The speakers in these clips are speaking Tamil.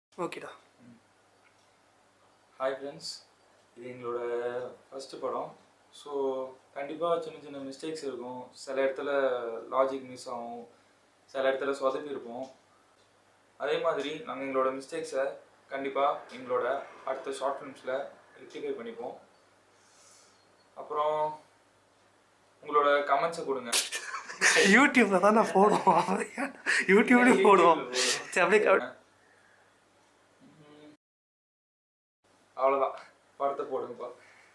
ஓகேடா ஹாய் ஃப்ரெண்ட்ஸ் இது எங்களோட ஃபஸ்ட்டு படம் ஸோ கண்டிப்பாக சின்ன சின்ன மிஸ்டேக்ஸ் இருக்கும் சில இடத்துல லாஜிக் மிஸ் ஆகும் சில இடத்துல சொதப்பி இருப்போம் அதே மாதிரி நாங்கள் எங்களோட மிஸ்டேக்ஸை கண்டிப்பாக எங்களோட அடுத்த ஷார்ட் ஃபிலிம்ஸில் ரெக்டிஃபை பண்ணிப்போம் அப்புறம் உங்களோட கமெண்ட்ஸை கொடுங்க யூடியூப்ல தான் நான் போடுவோம் யூடியூப்லேயும் போடுவோம் சரி அப்படியே கவ- ம். அவ்வளோதான் படத்தை போடுங்கப்பா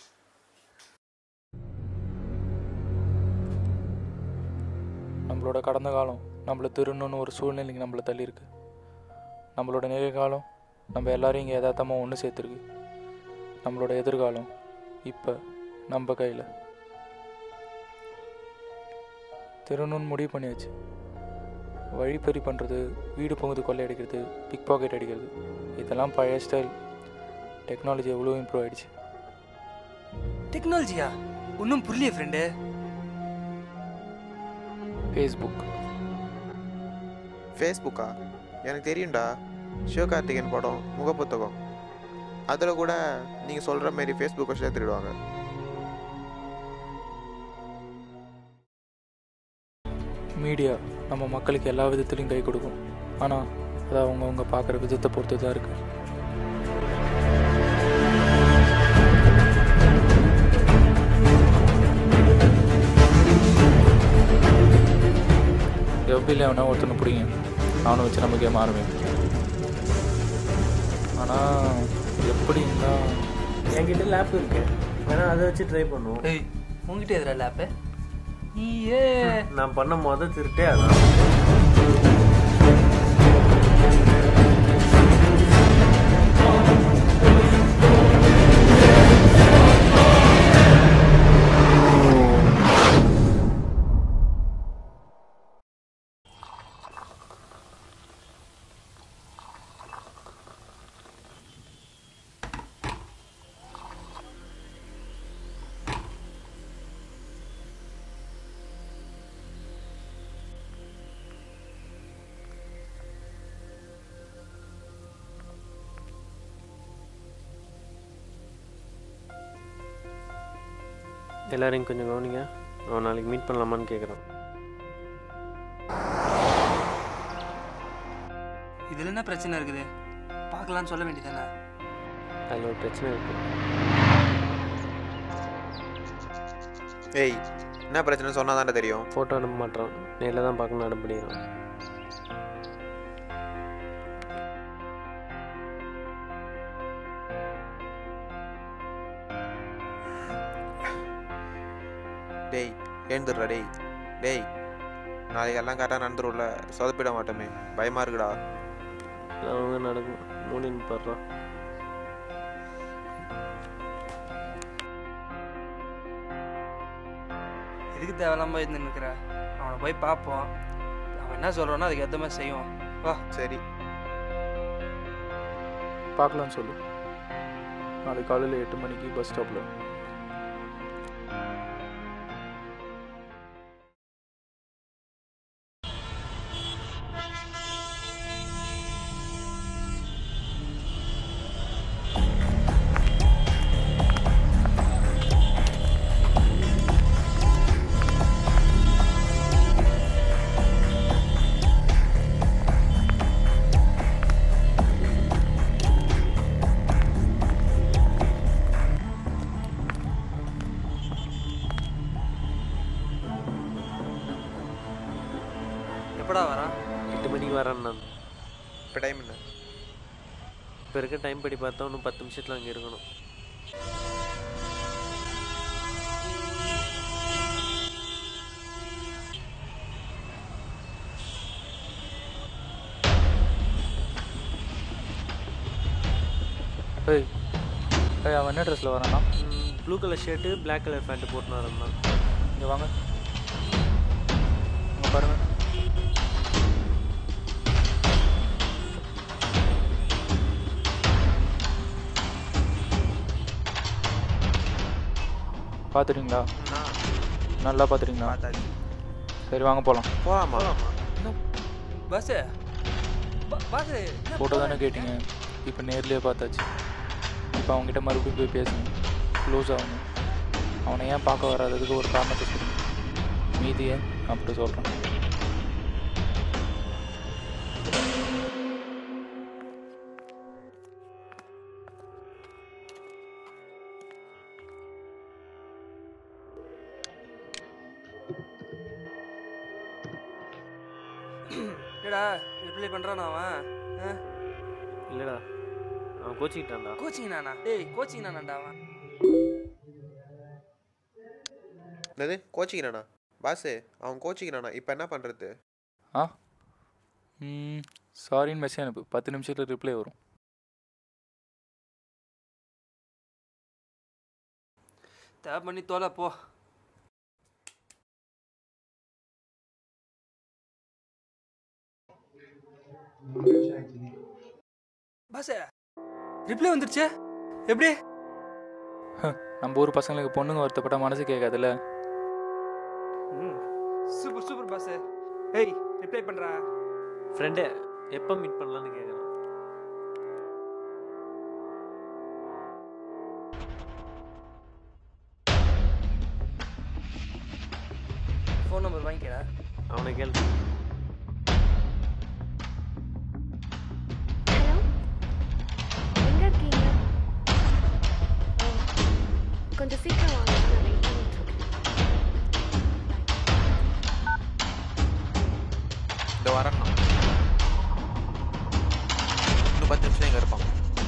நம்மளோட கடந்த காலம் நம்மளை திருடணும்னு ஒரு சூழ்நிலைக்கு நம்மளை தள்ளியிருக்கு நம்மளோட நிகழ்காலம் நம்ம எல்லாரையும் இங்கே யதார்த்தமாக ஒன்று சேர்த்துருக்கு நம்மளோட எதிர்காலம் இப்போ நம்ம கையில் திருடணும்னு முடிவு பண்ணியாச்சு வழிப்பறி பண்ணுறது வீடு பொங்குது கொள்ளையடிக்கிறது பிக் பாக்கெட் அடிக்கிறது இதெல்லாம் பழைய ஸ்டைல் டெக்னாலஜி எவ்வளோ இம்ப்ரூவ் ஆயிடுச்சு டெக்னாலஜியா ஒன்றும் புரியலையே ஃப்ரெண்டு ஃபேஸ்புக் ஃபேஸ்புக்கா எனக்கு தெரியும்டா சிவகார்த்திகேயன் படம் முகப்புத்தகம் அதில் கூட நீங்கள் சொல்கிற மாரி ஃபேஸ்புக்கை சேர்த்துடுவாங்க மீடியா நம்ம மக்களுக்கு எல்லா விதத்துலையும் கை கொடுக்கும் ஆனால் அது அவங்கவுங்க பார்க்குற விதத்தை பொறுத்து தான் இருக்குது எஃபியில் வேணா ஒருத்தனை பிடிங்க அவனை வச்சு நம்ம கேம் ஆரம்பிக்கும் ஆனால் எப்படி இருந்தால் என்கிட்ட லேப் இருக்கு வேணா அதை வச்சு ட்ரை பண்ணுவோம் ஏய் உங்ககிட்ட எதிரா லேப்பு நீயே நான் பண்ண மொத திருட்டே அதான் எல்லாரையும் கொஞ்சம் கவனிங்க அவன் நாளைக்கு மீட் பண்ணலாமான்னு கேட்குறான் இதில் என்ன பிரச்சனை இருக்குது பார்க்கலான்னு சொல்ல வேண்டியதானே அதில் ஒரு பிரச்சனை இருக்கு ஏய் என்ன பிரச்சனை சொன்னால் தானே தெரியும் ஃபோட்டோ அனுப்ப மாட்டான் நேரில் தான் பார்க்கணும் அனுப்பிடுறான் டேய் எழுந்துடுறா டேய் டேய் நாளைக்கு எல்லாம் கரெக்டாக நடந்துரும்ல சொதப்பிட மாட்டோமே பயமாக இருக்குடா அவங்க நடக்கும் மூணின்னு பாடுறான் எதுக்கு தேவையில்லாம இருந்து நிற்கிற அவனை போய் பார்ப்போம் அவன் என்ன சொல்கிறானோ அதுக்கு ஏற்ற மாதிரி செய்வோம் வா சரி பார்க்கலான்னு சொல்லு நாளைக்கு காலையில் எட்டு மணிக்கு பஸ் ஸ்டாப்பில் எப்படா வரான் எட்டு மணிக்கு வரேன் நான் இப்போ டைம் என்ன இப்போ இருக்க டைம் படி பார்த்தா இன்னும் பத்து நிமிஷத்தில் அங்கே இருக்கணும் ஏய் ஏய் அவன் என்ன ட்ரெஸ்ஸில் வரானா blue colour shirt black colour pant போட்டுன்னு வரேன் தான் இங்கே வாங்க இங்கே பாருங்க பார்த்துட்டீங்களா நல்லா பார்த்துட்டீங்களா பார்த்தாச்சு சரி வாங்க போகலாம் போகலாமா பஸ்ஸு பஸ்ஸு ஃபோட்டோ தானே கேட்டீங்க இப்போ நேர்லேயே பார்த்தாச்சு இப்போ அவங்ககிட்ட மறுபடியும் போய் பேசணும் க்ளோஸ் ஆகணும் அவனை ஏன் பார்க்க வராததுக்கு ஒரு காரணத்தை சொல்லு மீதியை அப்படி சொல்கிறேன் என்னடா ரிப்ளை பண்ணுறான் அவன் ஆ இல்லைடா அவன் கோச்சிக்கிட்டான்டா கோச்சிங் நானா டேய் கோச்சிங் நானாண்டா அவன் என்னது கோச்சிக்கிறானா பாஸு அவன் கோச்சிக்கிறானா இப்போ என்ன பண்ணுறது ஆ ம் சாரின்னு மெசேஜ் அனுப்பு பத்து நிமிஷத்தில் ரிப்ளை வரும் தேவை பண்ணி தோலை போ பாசே ரிப்ளை வந்துருச்சு எப்படி நம்ம ஊர் பசங்களுக்கு பொண்ணுங்க வருத்தப்பட்ட மனசு கேட்காதுல்ல ம் சூப்பர் சூப்பர் பாசே ஏய் ரிப்ளை பண்ணுறா ஃப்ரெண்டே எப்போ மீட் பண்ணலான்னு கேட்குறான் ஃபோன் நம்பர் வாங்கிக்கடா அவனை கேள் ஹலோ எங்க இருக்கீங்க ஓ, கொஞ்சம் சீக்கிரம் வாங்க நான் வெயிட் பண்ணிட்டு இருக்கேன் இந்த வரணும் இன்னும் பத்து நிமிஷம் இங்கே இருப்பான்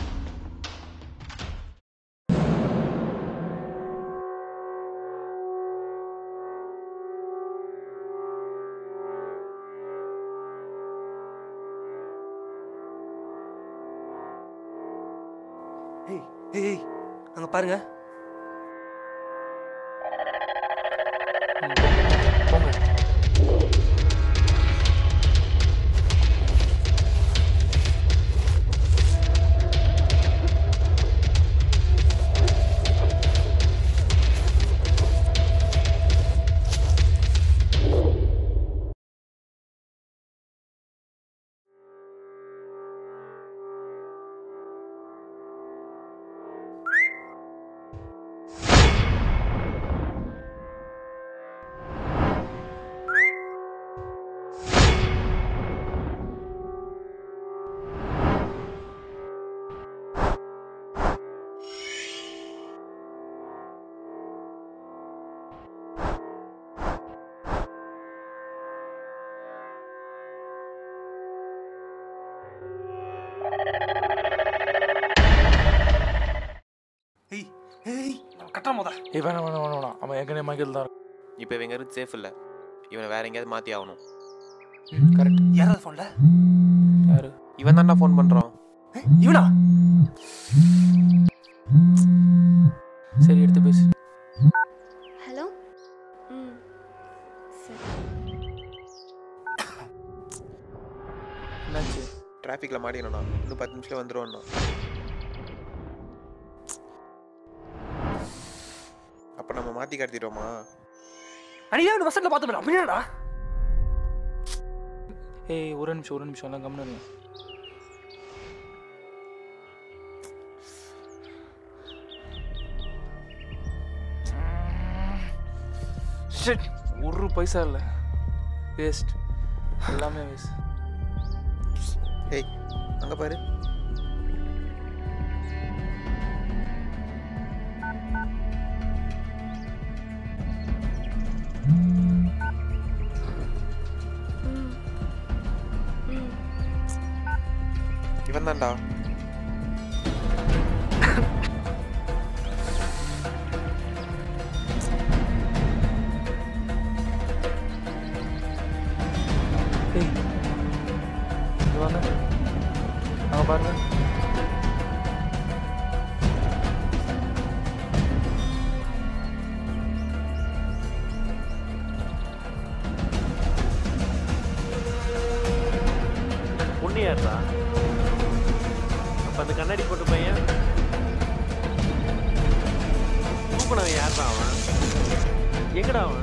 ஏய் ஏய் ஏய் அங்கே பாருங்க ம், போங்க ஏய் ஏய் நம்ம கட்டுற மோதா ஏய் வேணாம் வேணாம் வேணாம் வேணாம் அவன் ஏற்கனவே மைக்கேல் தான் இருக்கான். இப்போ இவங்க இருந்து சேஃப் இல்லை இவனை வேற எங்கேயாவது மாற்றி ஆகணும் ம் கரெக்ட் யாராவது ஃபோனில் யாரு இவன் தான்டா ஃபோன் பண்ணுறான் இவனா சரி எடுத்து பேசு ஹலோ ம் சரி என்னாச்சு டிராஃபிக்கில் மாட்டிக்கணும்ண்ணா இன்னும் பத்து நிமிஷத்தில் வந்துடுவோண்ணா அப்போ நம்ம மாற்றி கடத்திடுவோமா அடியா இந்த பஸ்ஸில் பார்த்து அப்படியாடா ஏய் ஒரு நிமிஷம் ஒரு நிமிஷம் எல்லாம் கம்னு ஷிட் ஒரு பைசா இல்லை வேஸ்ட் எல்லாமே வேஸ்ட் ஏய் அங்கே பாரு ம் ம் இவன் தான்டா ஏய் இங்க வாங்க அங்கே பாருங்க பொண்ணு யாருடா அப்போ அந்த கண்ணாடி போட்ட பையன் தூக்குனவன் யாருடா அவன் எங்கடா அவன்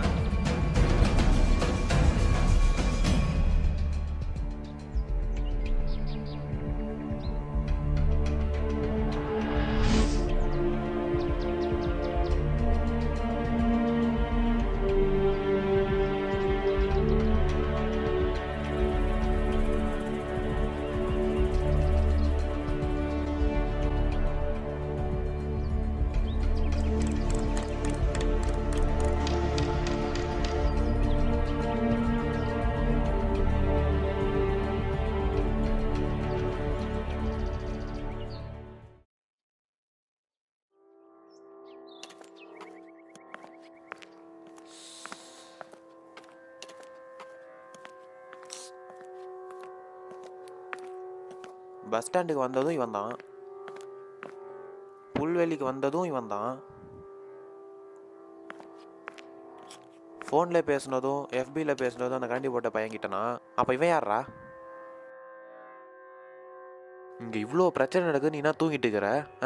பஸ் ஸ்டாண்டுக்கு வந்ததும் இவன் தான் புல்வெளிக்கு வந்ததும் இவன் தான் ஃபோனில் பேசுனதும் எஃபியில் பேசுனதும் அந்த கண்டி போட்ட பையன்கிட்டனா அப்போ இவன் யாரா இங்கே இவ்வளோ பிரச்சனை நடக்குது நீ என்ன தூங்கிட்டு இருக்கிற ஆ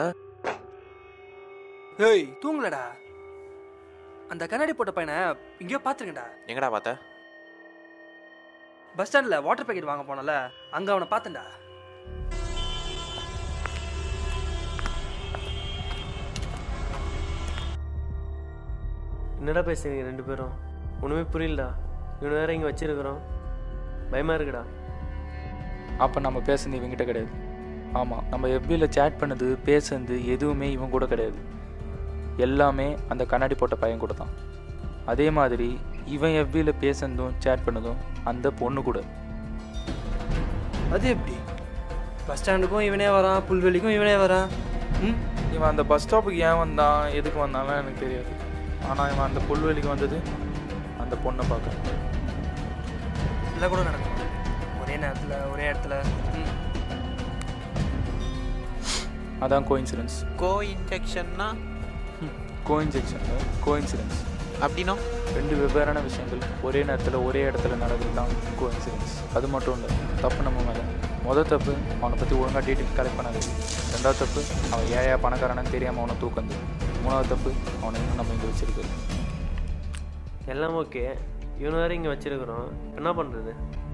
ஏய் தூங்கலடா அந்த கண்ணாடி போட்ட பையனை இங்கேயோ பார்த்துருக்கேன்டா எங்கடா பார்த்த பஸ் ஸ்டாண்டில் வாட்டர் பேக்கெட் வாங்க போனல அங்கே அவனை பார்த்தேன்டா என்னடா பேசுறீங்க ரெண்டு பேரும் ஒன்றுமே புரியலடா இவனை வேற இங்கே வச்சிருக்கிறோம் பயமாக இருக்குடா அப்போ நம்ம பேசுனது இவங்கிட்ட கிடையாது ஆமாம் நம்ம எஃபியில் சேட் பண்ணது பேசுனது எதுவுமே இவன் கூட கிடையாது எல்லாமே அந்த கண்ணாடி போட்ட பையன் கூட தான் அதே மாதிரி இவன் எஃபியில் பேசுனதும் சேட் பண்ணதும் அந்த பொண்ணு கூட அது எப்படி பஸ் ஸ்டாண்டுக்கும் இவனே வரான் புல்வெளிக்கும் இவனே வரான் ம் இவன் அந்த பஸ் ஸ்டாப்புக்கு ஏன் வந்தான் எதுக்கு வந்தான்லாம் எனக்கு தெரியாது ஆனால் இவன் அந்த புல்வெளிக்கு வந்தது அந்த பொண்ணை பார்க்க இதெல்லாம் கூட நடக்கும் ஒரே நேரத்தில் ஒரே இடத்துல ம் அதான் கோயின்சிடன்ஸ் கோ இன்ஜெக்ஷன்னா கோயின்ஜெக்ஷன் கோயின்சிடன்ஸ் அப்படின்னா ரெண்டு வெவ்வேறான விஷயங்கள் ஒரே நேரத்தில் ஒரே இடத்துல நடக்குது தான் கோயின்சிடன்ஸ் அது மட்டும் இல்லை தப்பு நம்ம மேலே மொதல் தப்பு அவனை பற்றி ஒழுங்காக டீட்டெயில் கலெக்ட் பண்ணாது ரெண்டாவது தப்பு அவன் ஏயா பணக்காரனு தெரியாமல் அவனை தூக்கந்து மூணாவது தப்பு அவனை இன்னும் நம்ம இங்கே வச்சிருக்கு எல்லாம் ஓகே இவனை வேற இங்கே வச்சிருக்கிறோம் என்ன பண்ணுறது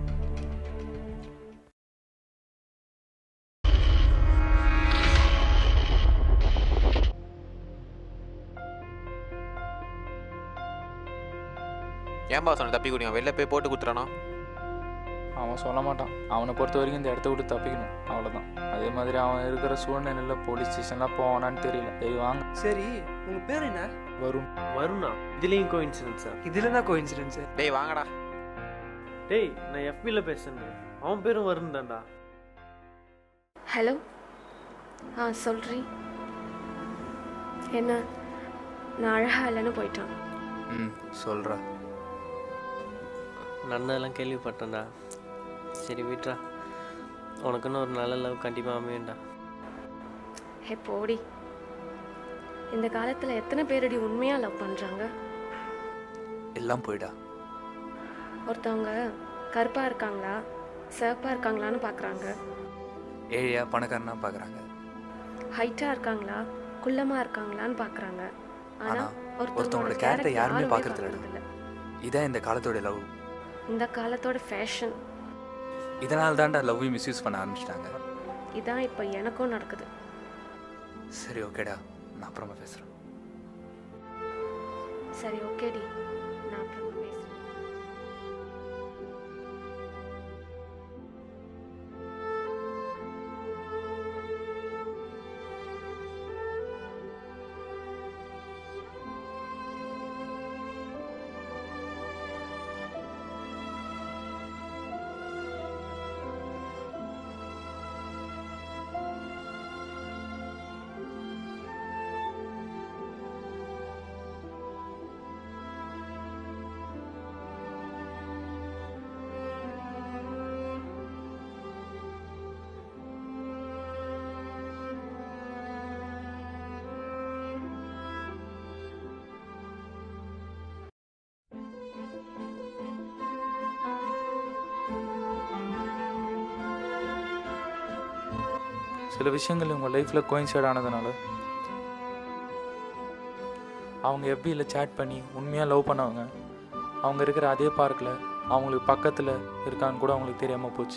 ஏன் பாஸ் அவனை தப்பி குடியும் வெளில போய் போட்டு கொடுத்துறானா அவன் சொல்ல மாட்டான் அவனை பொறுத்த வரைக்கும் இந்த இடத்த விட்டு தப்பிக்கணும் அவ்வளோதான் அதே மாதிரி அவன் இருக்கிற சூழ்நிலையில் போலீஸ் ஸ்டேஷன்லாம் போவானான்னு தெரியல சரி வாங்க சரி உங்கள் பேர் என்ன வரும் வருணா இதுலேயும் கோ இன்சிடென்ஸா இதில் என்ன கோயின்சிடென்ஸு டேய் வாங்கடா டேய் நான் எஃபியில் பேசுனேன் அவன் பேரும் வருண் தான்டா ஹலோ ஆ சொல்றி என்ன நான் அழகா இல்லைன்னு போயிட்டான் ம் சொல்கிறா நடந்ததெல்லாம் கேள்விப்பட்டேன்டா சரி விட்றா உனக்குன்னு ஒரு நல்ல லவ் கண்டிப்பாக அமையும்டா ஹே போடி இந்த காலத்தில் எத்தனை பேரடி உண்மையாக லவ் பண்ணுறாங்க எல்லாம் போயிடா ஒருத்தவங்க கருப்பாக இருக்காங்களா சிவப்பாக இருக்காங்களான்னு பார்க்குறாங்க ஏழையா பணக்காரனா பார்க்குறாங்க ஹைட்டாக இருக்காங்களா குள்ளமாக இருக்காங்களான்னு பார்க்குறாங்க ஆனா, ஆனால் ஒருத்தவங்களோட character யாருமே பார்க்கறது இல்ல. இதான் இந்த காலத்தோட லவ் இந்த காலத்தோட ஃபேஷன் இதனால தான்டா லவ் மிஸ்யூஸ் பண்ண ஆரம்பிச்சிட்டாங்க இதான் இப்போ எனக்கும் நடக்குது சரி ஓகேடா நான் அப்புறமா பேசுகிறேன் சரி ஓகேடி நான் அப்புறமா பேசுகிறேன் சில விஷயங்கள் உங்கள் லைஃப்பில் கோயின்சைட் ஆனதுனால அவங்க எஃபியில் சேட் பண்ணி உண்மையாக லவ் பண்ணவங்க அவங்க இருக்கிற அதே பார்க்கில் அவங்களுக்கு பக்கத்தில் இருக்கான்னு கூட அவங்களுக்கு தெரியாமல் போச்சு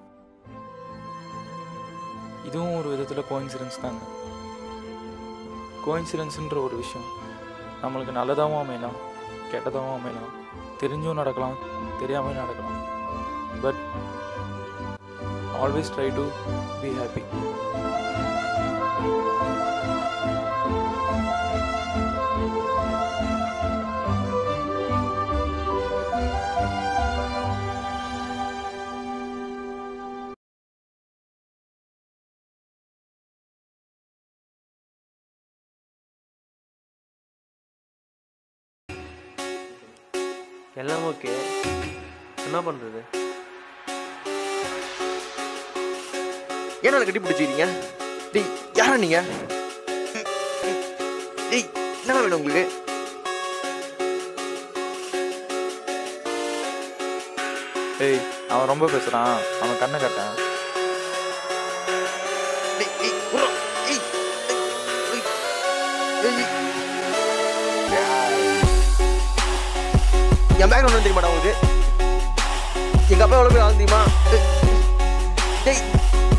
இதுவும் ஒரு விதத்தில் கோயின்சிடன்ஸ் தாங்க கோயின்சிடன்ஸ்ன்ற ஒரு விஷயம் நம்மளுக்கு நல்லதாகவும் அமையலாம் கெட்டதாகவும் அமையலாம் தெரிஞ்சும் நடக்கலாம் தெரியாமல் நடக்கலாம் but always try to be happy எல்லாம் ஓகே என்ன பண்ணுறது ஏன்னா கட்டி பிடிச்சிக்கிறீங்க டேய் யாரா நீங்க டேய் என்ன வேணும் உங்களுக்கு ஏய் அவன் ரொம்ப பேசுகிறான் அவன் கண்ணை கட்டேன் டேய் டேய் உர்றா. ஏய் ஏய், ஏய், ஏய். என் பேக்ரவுண்ட் தெரியுமாடா உங்களுக்கு எங்க அப்பா எவ்வளோ பேர் ஆள் தெரியுமா டேய்